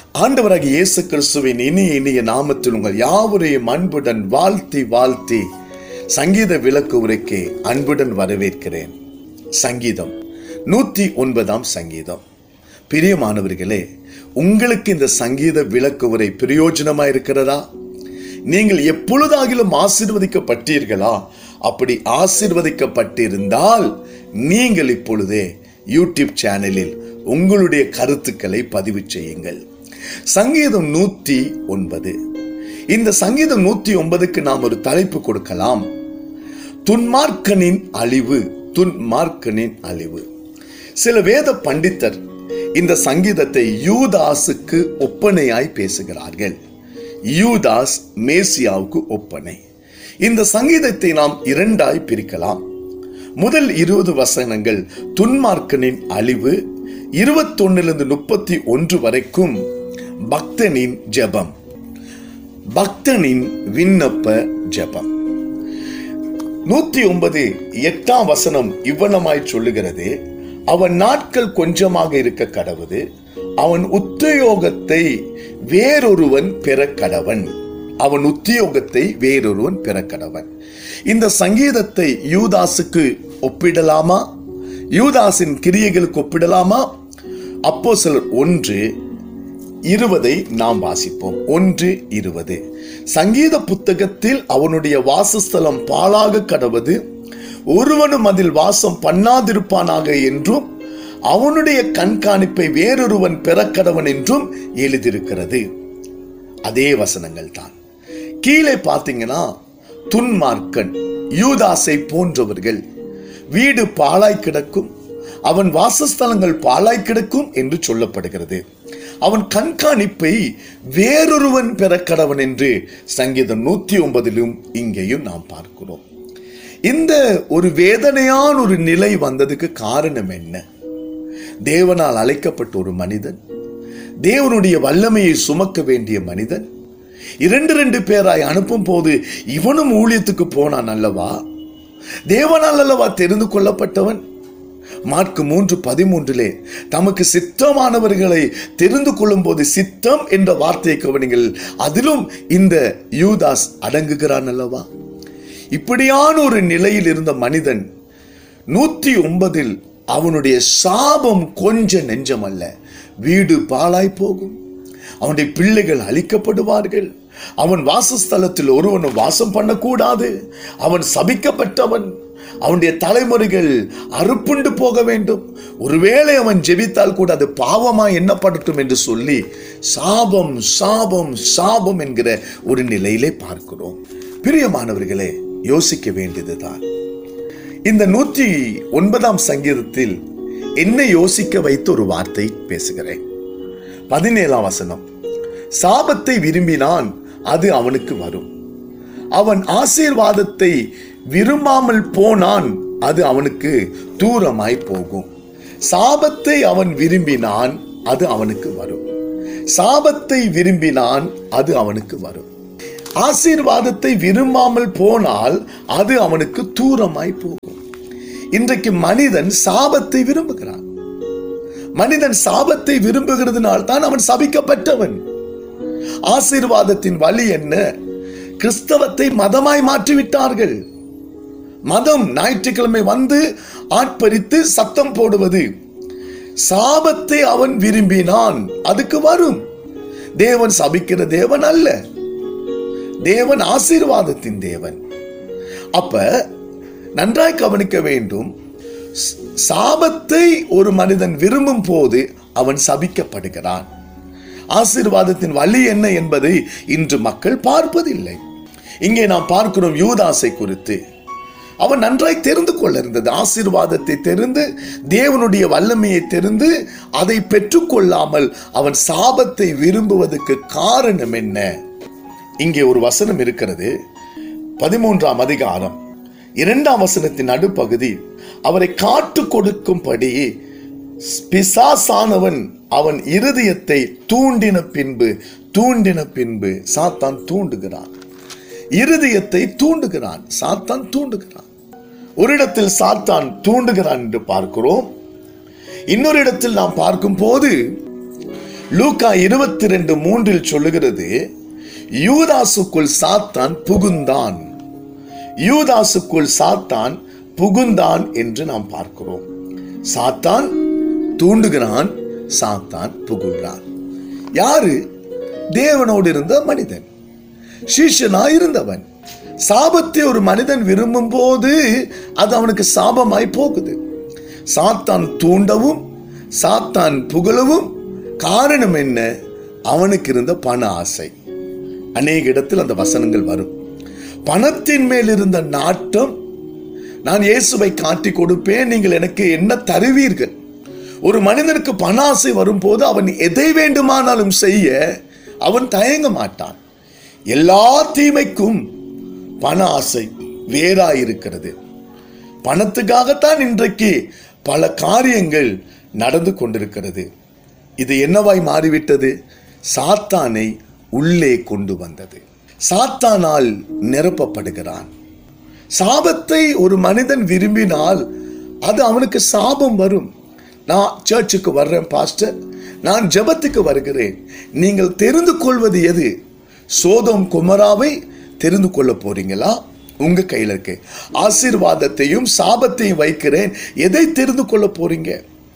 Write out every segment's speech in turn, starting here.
ஆண்டவராகிய இயேசு கிறிஸ்துவின் இனிய இனிய நாமத்தில் உங்கள் யாவரையும் அன்புடன் வாழ்த்தி வாழ்த்தி சங்கீத விளக்கு உரைக்கு அன்புடன் வரவேற்கிறேன் சங்கீதம் நூத்தி ஒன்பதாம் சங்கீதம் பிரியமானவர்களே உங்களுக்கு இந்த சங்கீத விளக்கு உரை பிரயோஜனமா இருக்கிறதா நீங்கள் எப்பொழுதாகிலும் ஆசீர்வதிக்கப்பட்டீர்களா அப்படி ஆசீர்வதிக்கப்பட்டிருந்தால் நீங்கள் இப்பொழுதே யூடியூப் சேனலில் உங்களுடைய கருத்துக்களை பதிவு செய்யுங்கள் சங்கீதம் நூத்தி ஒன்பது இந்த சங்கீதம் நூத்தி ஒன்பதுக்கு நாம் ஒரு தலைப்பு கொடுக்கலாம் துன்மார்க்கனின் அழிவு துன்மார்க்கனின் அழிவு சில வேத பண்டித்தர் இந்த சங்கீதத்தை யூதாசுக்கு ஒப்பனையாய் பேசுகிறார்கள் யூதாஸ் மேசியாவுக்கு ஒப்பனை இந்த சங்கீதத்தை நாம் இரண்டாய் பிரிக்கலாம் முதல் இருபது வசனங்கள் துன்மார்க்கனின் அழிவு இருபத்தொன்னிலிருந்து முப்பத்தி ஒன்று வரைக்கும் பக்தனின் ஜெபம் பக்தனின் விண்ணப்ப ஜெபம் நூத்தி ஒன்பது எட்டாம் வசனம் இவ்வனமாய் சொல்லுகிறது அவன் நாட்கள் கொஞ்சமாக இருக்க கடவுது அவன் உத்தியோகத்தை வேறொருவன் பெற கடவன் அவன் உத்தியோகத்தை வேறொருவன் பெற கடவன் இந்த சங்கீதத்தை யூதாசுக்கு ஒப்பிடலாமா யூதாசின் கிரியைகளுக்கு ஒப்பிடலாமா அப்போ சிலர் ஒன்று இருபதை நாம் வாசிப்போம் ஒன்று இருபது சங்கீத புத்தகத்தில் அவனுடைய வாசஸ்தலம் பாழாக கடவது ஒருவனும் அதில் வாசம் பண்ணாதிருப்பானாக என்றும் அவனுடைய கண்காணிப்பை வேறொருவன் பெறக்கடவன் என்றும் எழுதியிருக்கிறது அதே வசனங்கள் தான் கீழே பார்த்தீங்கன்னா துன்மார்க்கன் யூதாசை போன்றவர்கள் வீடு பாழாய் கிடக்கும் அவன் வாசஸ்தலங்கள் பாழாய் கிடக்கும் என்று சொல்லப்படுகிறது அவன் கண்காணிப்பை வேறொருவன் பெற கடவன் என்று சங்கீதம் நூத்தி ஒன்பதிலும் இங்கேயும் நாம் பார்க்கிறோம் இந்த ஒரு வேதனையான ஒரு நிலை வந்ததுக்கு காரணம் என்ன தேவனால் அழைக்கப்பட்ட ஒரு மனிதன் தேவனுடைய வல்லமையை சுமக்க வேண்டிய மனிதன் இரண்டு ரெண்டு பேராய் அனுப்பும் போது இவனும் ஊழியத்துக்கு போனான் அல்லவா தேவனால் அல்லவா தெரிந்து கொள்ளப்பட்டவன் மார்க்கு மூன்று பதிமூன்றிலே தமக்கு சித்தமானவர்களை தெரிந்து கொள்ளும் போது சித்தம் என்ற வார்த்தையை கவனிங்கள் அதிலும் இந்த யூதாஸ் அடங்குகிறான் அல்லவா இப்படியான ஒரு நிலையில் இருந்த மனிதன் நூத்தி ஒன்பதில் அவனுடைய சாபம் கொஞ்ச நெஞ்சம் அல்ல வீடு பாழாய் போகும் அவனுடைய பிள்ளைகள் அழிக்கப்படுவார்கள் அவன் வாசஸ்தலத்தில் ஒருவனும் வாசம் பண்ணக்கூடாது அவன் சபிக்கப்பட்டவன் அவனுடைய தலைமுறைகள் அறுப்புண்டு போக வேண்டும் ஒருவேளை அவன் ஜெபித்தால் கூட அது பாவமா எண்ணப்படட்டும் என்று சொல்லி சாபம் சாபம் சாபம் என்கிற ஒரு நிலையிலே பார்க்கிறோம் பிரியமானவர்களே யோசிக்க வேண்டியதுதான் இந்த நூற்றி ஒன்பதாம் சங்கீதத்தில் என்ன யோசிக்க வைத்த ஒரு வார்த்தை பேசுகிறேன் பதினேழாம் வசனம் சாபத்தை விரும்பினான் அது அவனுக்கு வரும் அவன் ஆசீர்வாதத்தை விரும்பாமல் போனான் அது அவனுக்கு தூரமாய் போகும் சாபத்தை அவன் விரும்பினான் அது அவனுக்கு வரும் சாபத்தை விரும்பினான் அது அவனுக்கு வரும் ஆசீர்வாதத்தை விரும்பாமல் போனால் அது அவனுக்கு தூரமாய் போகும் இன்றைக்கு மனிதன் சாபத்தை விரும்புகிறான் மனிதன் சாபத்தை விரும்புகிறதுனால் தான் அவன் சபிக்கப்பட்டவன் ஆசீர்வாதத்தின் வழி என்ன கிறிஸ்தவத்தை மதமாய் மாற்றிவிட்டார்கள் மதம் ஞாயிற்றுக்கிழமை வந்து ஆட்பரித்து சத்தம் போடுவது சாபத்தை அவன் விரும்பினான் அதுக்கு வரும் தேவன் சபிக்கிற தேவன் அல்ல தேவன் ஆசீர்வாதத்தின் தேவன் அப்ப நன்றாய் கவனிக்க வேண்டும் சாபத்தை ஒரு மனிதன் விரும்பும் போது அவன் சபிக்கப்படுகிறான் ஆசீர்வாதத்தின் வழி என்ன என்பதை இன்று மக்கள் பார்ப்பதில்லை இங்கே நாம் பார்க்கிறோம் யூதாசை குறித்து அவன் நன்றாய் தெரிந்து கொள்ள இருந்தது ஆசீர்வாதத்தை தெரிந்து தேவனுடைய வல்லமையை தெரிந்து அதை பெற்றுக்கொள்ளாமல் அவன் சாபத்தை விரும்புவதற்கு காரணம் என்ன இங்கே ஒரு வசனம் இருக்கிறது பதிமூன்றாம் அதிகாரம் இரண்டாம் வசனத்தின் நடுப்பகுதி அவரை காட்டு கொடுக்கும்படி பிசாசானவன் அவன் இருதயத்தை தூண்டின பின்பு தூண்டின பின்பு சாத்தான் தூண்டுகிறான் இருதயத்தை தூண்டுகிறான் சாத்தான் தூண்டுகிறான் ஒரு இடத்தில் சாத்தான் தூண்டுகிறான் என்று பார்க்கிறோம் இன்னொரு இடத்தில் நாம் பார்க்கும் போது லூக்கா இருபத்தி ரெண்டு மூன்றில் சொல்லுகிறது யூதாசுக்குள் சாத்தான் புகுந்தான் யூதாசுக்குள் சாத்தான் புகுந்தான் என்று நாம் பார்க்கிறோம் சாத்தான் தூண்டுகிறான் சாத்தான் புகுகிறான் யாரு தேவனோடு இருந்த மனிதன் சீஷனா இருந்தவன் சாபத்தை ஒரு மனிதன் விரும்பும் போது அது அவனுக்கு சாபமாய் போகுது சாத்தான் தூண்டவும் சாத்தான் புகழவும் காரணம் என்ன அவனுக்கு இருந்த பண ஆசை அநேக இடத்தில் அந்த வசனங்கள் வரும் பணத்தின் மேல் இருந்த நாட்டம் நான் இயேசுவை காட்டி கொடுப்பேன் நீங்கள் எனக்கு என்ன தருவீர்கள் ஒரு மனிதனுக்கு பண ஆசை வரும்போது அவன் எதை வேண்டுமானாலும் செய்ய அவன் தயங்க மாட்டான் எல்லா தீமைக்கும் பண ஆசை வேறாயிருக்கிறது பணத்துக்காகத்தான் இன்றைக்கு பல காரியங்கள் நடந்து கொண்டிருக்கிறது இது என்னவாய் மாறிவிட்டது சாத்தானை உள்ளே கொண்டு வந்தது சாத்தானால் நிரப்பப்படுகிறான் சாபத்தை ஒரு மனிதன் விரும்பினால் அது அவனுக்கு சாபம் வரும் நான் சர்ச்சுக்கு வர்றேன் பாஸ்டர் நான் ஜெபத்துக்கு வருகிறேன் நீங்கள் தெரிந்து கொள்வது எது சோதம் குமராவை தெரிந்து கொள்ள போறீங்களா உங்க கையில இருக்கு ஆசீர்வாதத்தையும் சாபத்தையும் வைக்கிறேன் எதை தெரிந்து கொள்ள போறீங்க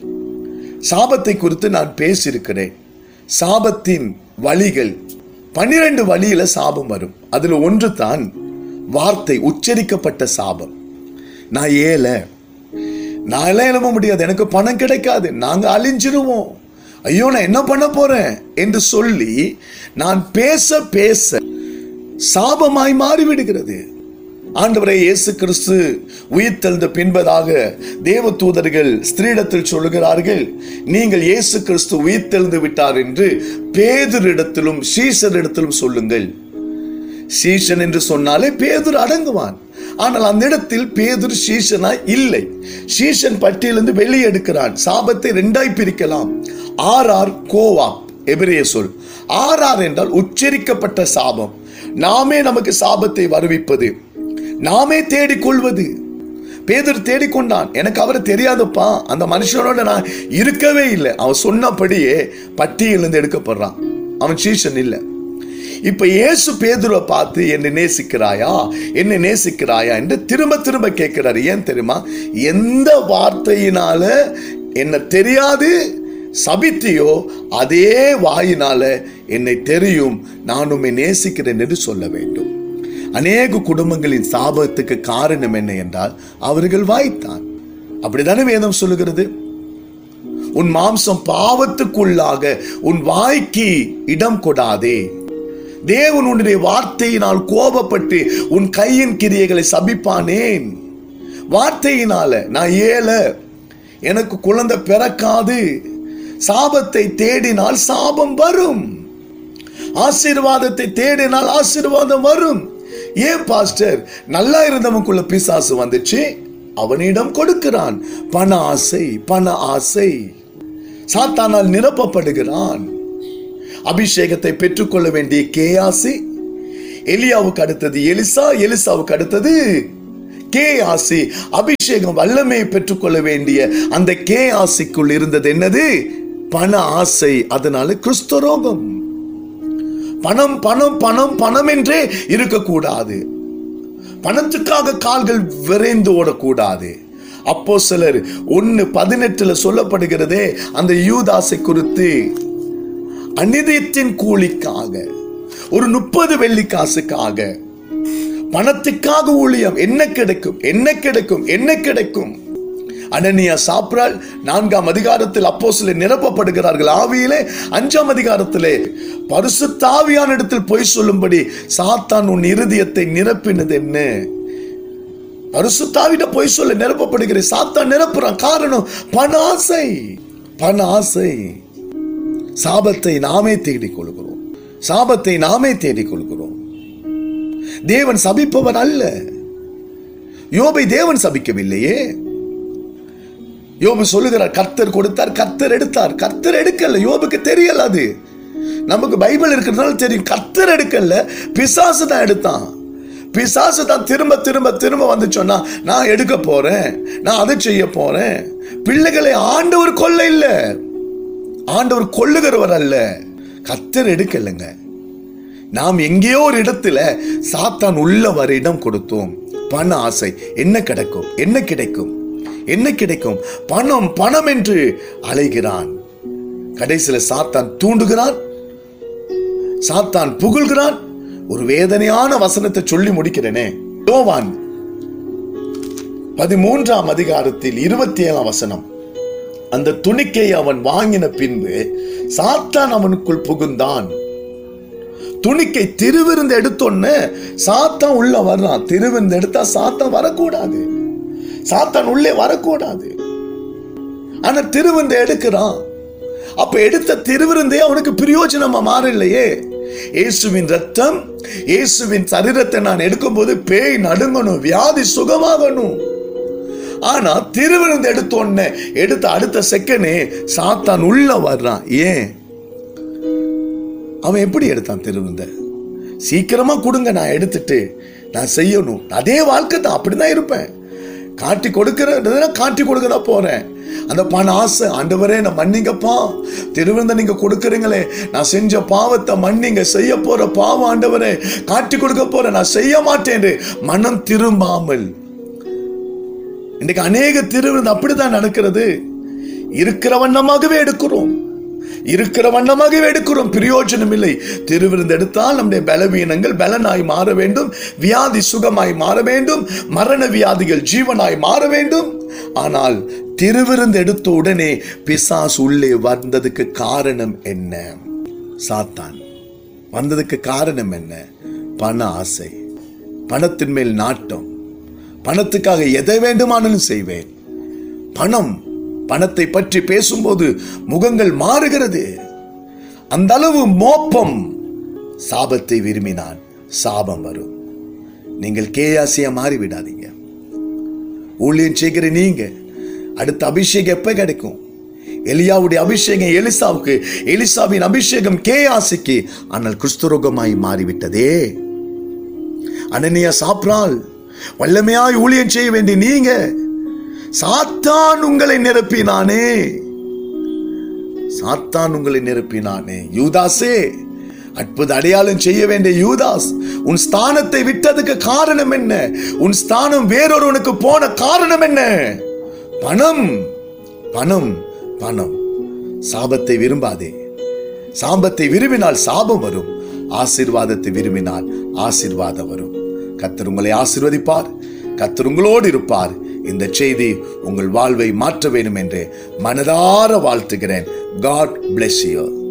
சாபத்தை குறித்து நான் பேசியிருக்கிறேன் சாபத்தின் வழிகள் பன்னிரண்டு வழியில சாபம் வரும் அதுல ஒன்று தான் வார்த்தை உச்சரிக்கப்பட்ட சாபம் நான் ஏழை நான் எல்லாம் எழுத முடியாது எனக்கு பணம் கிடைக்காது நாங்க அழிஞ்சிருவோம் ஐயோ நான் என்ன பண்ண போறேன் என்று சொல்லி நான் பேச பேச சாபமாய் மாறிவிடுகிறது ஆண்டவரை இயேசு கிறிஸ்து உயிர்த்தெழுந்த பின்பதாக தேவ தூதர்கள் ஸ்திரீடத்தில் சொல்லுகிறார்கள் நீங்கள் இயேசு கிறிஸ்து உயிர்த்தெழுந்து விட்டார் என்று பேதரிடத்திலும் சீசரிடத்திலும் சொல்லுங்கள் சீஷன் என்று சொன்னாலே பேதுரு அடங்குவான் ஆனால் அந்த இடத்தில் பேதுரு சீஷனா இல்லை சீஷன் பட்டியலிருந்து வெளியே எடுக்கிறான் சாபத்தை ரெண்டாய் பிரிக்கலாம் ஆர் ஆர் கோவா எபிரேய சொல் ஆர் ஆர் என்றால் உச்சரிக்கப்பட்ட சாபம் நாமே நமக்கு சாபத்தை வருவிப்பது நாமே தேடிக்கொள்வது பேதர் தேடிக்கொண்டான் எனக்கு அவரை தெரியாதப்பா அந்த மனுஷனோட நான் இருக்கவே இல்லை அவன் சொன்னபடியே பட்டியலிருந்து எடுக்கப்படுறான் அவன் சீஷன் இல்லை இப்ப இயேசு பேதுருவை பார்த்து என்னை நேசிக்கிறாயா என்னை நேசிக்கிறாயா என்று திரும்ப திரும்ப கேட்கிறாரு ஏன் தெரியுமா எந்த வார்த்தையினால என்ன தெரியாது சபித்தியோ அதே வாயினால என்னை தெரியும் நான் உம்மை நேசிக்கிறேன் என்று சொல்ல வேண்டும் அநேக குடும்பங்களின் சாபத்துக்கு காரணம் என்ன என்றால் அவர்கள் வாய்த்தான் அப்படித்தானே வேதம் சொல்லுகிறது உன் மாம்சம் பாவத்துக்குள்ளாக உன் வாய்க்கு இடம் கொடாதே தேவன் உன்னுடைய வார்த்தையினால் கோபப்பட்டு உன் கையின் கிரியைகளை சபிப்பானேன் வார்த்தையினால நான் ஏழை எனக்கு குழந்தை பிறக்காது சாபத்தை தேடினால் சாபம் வரும் ஆசீர்வாதத்தை தேடினால் ஆசீர்வாதம் வரும் ஏன் பாஸ்டர் நல்லா இருந்தவனுக்குள்ள பிசாசு வந்துச்சு அவனிடம் கொடுக்கிறான் பண ஆசை பண ஆசை சாத்தானால் நிரப்பப்படுகிறான் அபிஷேகத்தை பெற்றுக்கொள்ள வேண்டிய கேயாசி எலியாவுக்கு அடுத்தது எலிசா எலிசாவுக்கு அடுத்தது கே ஆசி அபிஷேகம் வல்லமையை பெற்றுக்கொள்ள வேண்டிய அந்த கே ஆசிக்குள் இருந்தது என்னது பண ஆசை அதனால கிறிஸ்தரோகம் பணம் பணம் பணம் பணம் என்றே இருக்கக்கூடாது பணத்துக்காக கால்கள் விரைந்து ஓடக்கூடாது அப்போ சிலர் ஒன்னு பதினெட்டுல சொல்லப்படுகிறதே அந்த யூதாசை குறித்து அநிதியத்தின் கூலிக்காக ஒரு முப்பது வெள்ளி காசுக்காக பணத்துக்காக ஊழியம் என்ன கிடைக்கும் என்ன கிடைக்கும் என்ன கிடைக்கும் அனனியா சாப்ரால் நான்காம் அதிகாரத்தில் அப்போ சில நிரப்பப்படுகிறார்கள் ஆவியிலே அஞ்சாம் அதிகாரத்திலே பரிசுத்தாவியான இடத்தில் பொய் சொல்லும்படி சாத்தான் உன் இருதயத்தை நிரப்பினது என்ன பரிசுத்தாவிட பொய் சொல்ல நிரப்பப்படுகிற சாத்தான் நிரப்புறான் காரணம் பண ஆசை பண ஆசை சாபத்தை நாமே தேடிக் கொள்கிறோம் சாபத்தை நாமே தேடிக் கொள்கிறோம் தேவன் சபிப்பவன் அல்ல யோபை தேவன் சபிக்கவில்லையே யோபு சொல்லுகிறார் கர்த்தர் கொடுத்தார் கர்த்தர் எடுத்தார் கர்த்தர் எடுக்கல யோபுக்கு தெரியல அது நமக்கு பைபிள் இருக்கிறதுனால தெரியும் கர்த்தர் எடுக்கல பிசாசு தான் எடுத்தான் பிசாசு தான் திரும்ப திரும்ப திரும்ப வந்து சொன்னா நான் எடுக்க போறேன் நான் அதை செய்ய போறேன் பிள்ளைகளை ஆண்டவர் கொல்ல இல்லை ஆண்டவர் கொள்ளுகிறவர் அல்ல கத்தர் எடுக்கலைங்க நாம் எங்கேயோ ஒரு இடத்துல சாத்தான் உள்ள வர இடம் கொடுத்தோம் பண ஆசை என்ன கிடைக்கும் என்ன கிடைக்கும் என்ன கிடைக்கும் பணம் பணம் என்று அலைகிறான் கடைசியில சாத்தான் தூண்டுகிறான் சாத்தான் புகழ்கிறான் ஒரு வேதனையான வசனத்தை சொல்லி முடிக்கிறேனே யோவான் பதிமூன்றாம் அதிகாரத்தில் இருபத்தி ஏழாம் வசனம் அந்த துணிக்கை அவன் வாங்கின பின்பு சாத்தான் அவனுக்குள் புகுந்தான் துணிக்கை திருவிருந்து எடுத்தோன்னு சாத்தான் உள்ள வர்றான் திருவிருந்து எடுத்தா சாத்தான் வரக்கூடாது சாத்தான் உள்ளே வரக்கூடாது ஆனா திருவிருந்து எடுக்கிறான் அப்ப எடுத்த திருவிருந்தே அவனுக்கு பிரயோஜனமா மாறலையே இயேசுவின் ரத்தம் இயேசுவின் சரீரத்தை நான் எடுக்கும்போது பேய் நடுங்கணும் வியாதி சுகமாகணும் ஆனா திருவிருந்து எடுத்த உடனே எடுத்த அடுத்த செகண்டே சாத்தான் உள்ள வர்றான் ஏன் அவன் எப்படி எடுத்தான் திருவிருந்த சீக்கிரமா கொடுங்க நான் எடுத்துட்டு நான் செய்யணும் அதே வாழ்க்கை தான் அப்படிதான் இருப்பேன் காட்டி கொடுக்கறதுனா காட்டி கொடுக்க தான் போறேன் அந்த பண ஆசை ஆண்டவரே நான் மன்னிங்கப்பா திருவிருந்த நீங்க கொடுக்குறீங்களே நான் செஞ்ச பாவத்தை மன்னிங்க செய்ய போற பாவம் ஆண்டவரே காட்டி கொடுக்க போறேன் நான் செய்ய மாட்டேன் மனம் திரும்பாமல் இன்னைக்கு அநேக திருவிருந்து அப்படிதான் நடக்கிறது இருக்கிற வண்ணமாகவே எடுக்கிறோம் இருக்கிற வண்ணமாகவே எடுக்கிறோம் பிரயோஜனம் இல்லை திருவிருந்து எடுத்தால் நம்முடைய பலவீனங்கள் பலனாய் மாற வேண்டும் வியாதி சுகமாய் மாற வேண்டும் மரண வியாதிகள் ஜீவனாய் மாற வேண்டும் ஆனால் திருவிருந்து எடுத்த உடனே பிசாசு உள்ளே வந்ததுக்கு காரணம் என்ன சாத்தான் வந்ததுக்கு காரணம் என்ன பண ஆசை பணத்தின் மேல் நாட்டம் பணத்துக்காக எதை வேண்டுமானாலும் செய்வேன் பணம் பணத்தை பற்றி பேசும்போது முகங்கள் மாறுகிறது அந்த அளவு மோப்பம் சாபத்தை விரும்பினான் சாபம் வரும் நீங்கள் கேயாசியா மாறி விடாதீங்க ஊழியம் செய்கிற நீங்க அடுத்த அபிஷேகம் எப்ப கிடைக்கும் எலியாவுடைய அபிஷேகம் எலிசாவுக்கு எலிசாவின் அபிஷேகம் கேயாசிக்கு ஆனால் கிறிஸ்துரோகமாய் மாறிவிட்டதே அனனியா சாப்பிடால் வல்லமையாய் ஊழியம் செய்ய வேண்டிய நீங்க சாத்தான் உங்களை நிரப்பினானே சாத்தான் உங்களை நிரப்பினானே யூதாசே அற்புத அடையாளம் செய்ய வேண்டிய யூதாஸ் உன் ஸ்தானத்தை விட்டதுக்கு காரணம் என்ன உன் ஸ்தானம் வேறொருவனுக்கு போன காரணம் என்ன பணம் பணம் பணம் சாபத்தை விரும்பாதே சாபத்தை விரும்பினால் சாபம் வரும் ஆசீர்வாதத்தை விரும்பினால் ஆசீர்வாதம் வரும் கத்தர் உங்களை ஆசீர்வதிப்பார் கத்தர் உங்களோடு இருப்பார் இந்த செய்தி உங்கள் வாழ்வை மாற்ற வேண்டும் என்று மனதார வாழ்த்துகிறேன் காட் bless you